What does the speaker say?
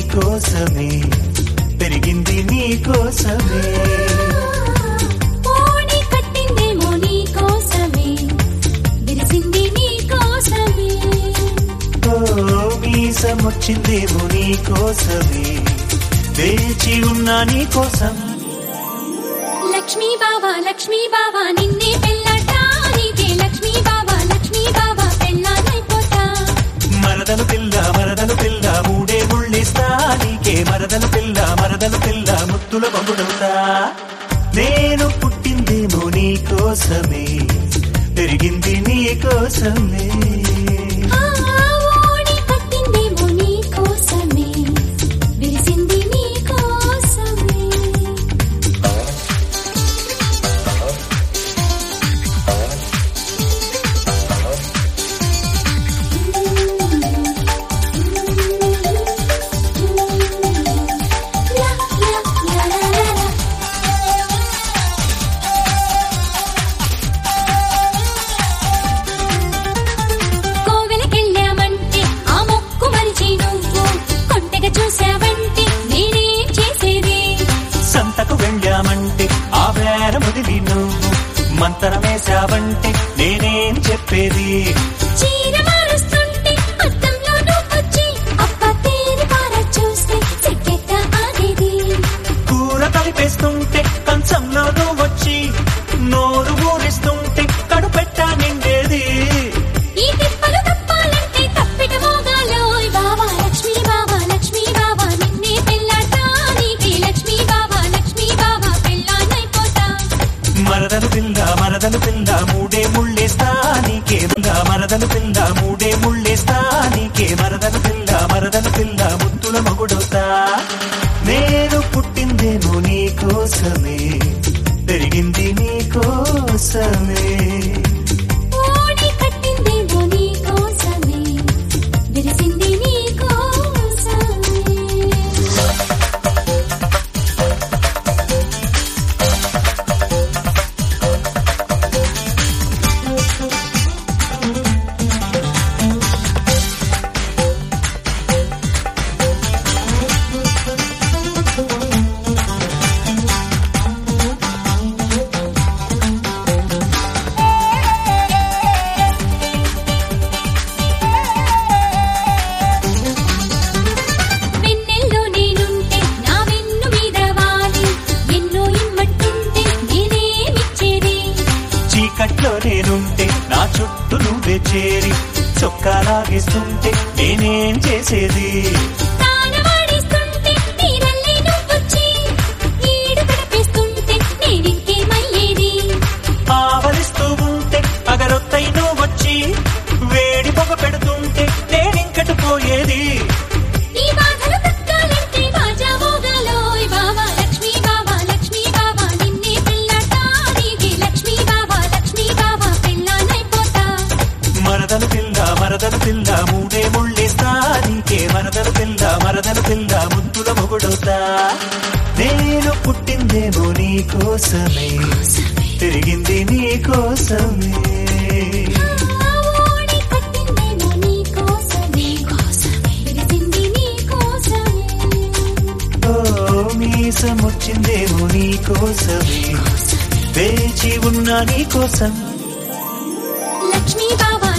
కోసమే పెరిగింది నీ కోసమే ఓడి కట్టిందేమో నీ కోసమే విరిసింది నీ కోసమే ఓ మీసం వచ్చిందేమో నీ కోసమే వేచి ఉన్నా నీ కోసం లక్ష్మీ బావా లక్ష్మీ బావా నిన్నే పెళ్ళటానికే లక్ష్మీ బావా లక్ష్మీ బావా పెళ్ళానైపోతా మరదలు పిల్ల మరదలు పిల్ల మూడే ముళ్ళిస్తా నీకే మరదలు పిల్ల మరదలు పిల్ల ముత్తుల బొగుడవుతా నేను పుట్టిందేమో నీ కోసమే పెరిగింది నీ కోసమే ఆ ఓడి కట్టిందేమో నీ కోసమే విరిసింది నీ కోసమే లా లా లా లా లా లా కోవెలకెళ్ళామంటే ఆ మొక్కు మరిచి నువ్వు కొంటెగా చూసావంటే నేనేం చేసేది సంతకు వెళ్ళామంటే ఆ వేర ముదిలి నువ్వు మంతరమేశావంటే నేనేం చెప్పేది చీర మారుస్తుంటే అద్దంలో నువ్వొచ్చి అప్ప తేరి పార చూస్తే సిగ్గెట్ట ఆగేది కూర కలిపేస్తుంటే కంచంలో నువ్వు వచ్చి నోరు ఊరిస్తుంటే కడుపెట్ట నిండేది ఈ తిప్పలు తప్పాలంటే తప్పిట మోగాలోయ్ బావా లక్ష్మీ బావా లక్ష్మీ బావా నిన్నే పెళ్ళాటానికి లక్ష్మీ బావా లక్ష్మీ బావా పెళ్ళానైపోతా మరదలు పిల్ల మరదలు పిల్ల మూడే ముళ్ళేస్తా నీకే పిల్ల మరదలు పిల్ల మూడే ముళ్ళేస్తా నీకే మరదలు పిల్ల మరదలు పిల్ల ముత్తుల మగుడవుతా నేను పుట్టిందేమో నీ కోసమే పెరిగింది నీ కోసమే ఓడి కట్టిందేమో నీ కోసమే విరిసింది నీ కోసమే వెన్నెల్లో నేనుంటే నా వెన్ను మీద వాలి ఎన్నో ఇమ్మట్టుంటే నేనేమిచ్చేది చీకట్లో నేనుంటే నా చుట్టూ నువ్వే చేరి చొక్కా లాగేస్తుంటే నేనేం చేసేది తానవాడిస్తుంటే నీరల్లే నువ్వొచ్చి ఈడు గడిపేస్తుంటే నేనింకేమయ్యేది ఆవలిస్తూ ఉంటే అగరొత్తై నువ్వు వచ్చి వేడి పొగ పెడుతుంటే నేనింకటి పోయేది ఈ బాధలు తగ్గాలంటే బాజా మోగాలోయ్ బావా లక్ష్మీ బావా లక్ష్మీ బావా నిన్నే పెళ్ళాటానికి లక్ష్మీ బావా లక్ష్మీ బావా పెళ్ళానైపోతా మరదలు పిల్ల మరదలు పిల్ల మూడే ముళ్ళేస్తా నీకే మరదలు పిల్ల మరదలు పిల్ల ముద్దుల మొగుడవుతా నేను పుట్టిందేమో నీ కోసమే తిరిగింది నీ కోసమే ఆ ఓడి కట్టిందేమో నీ కోసమే విరిసింది నీ కోసమే ఓ మీసం వచ్చిందేమో నీ కోసమే వేచి ఉన్నా నీ కోసం లక్ష్మీ బావా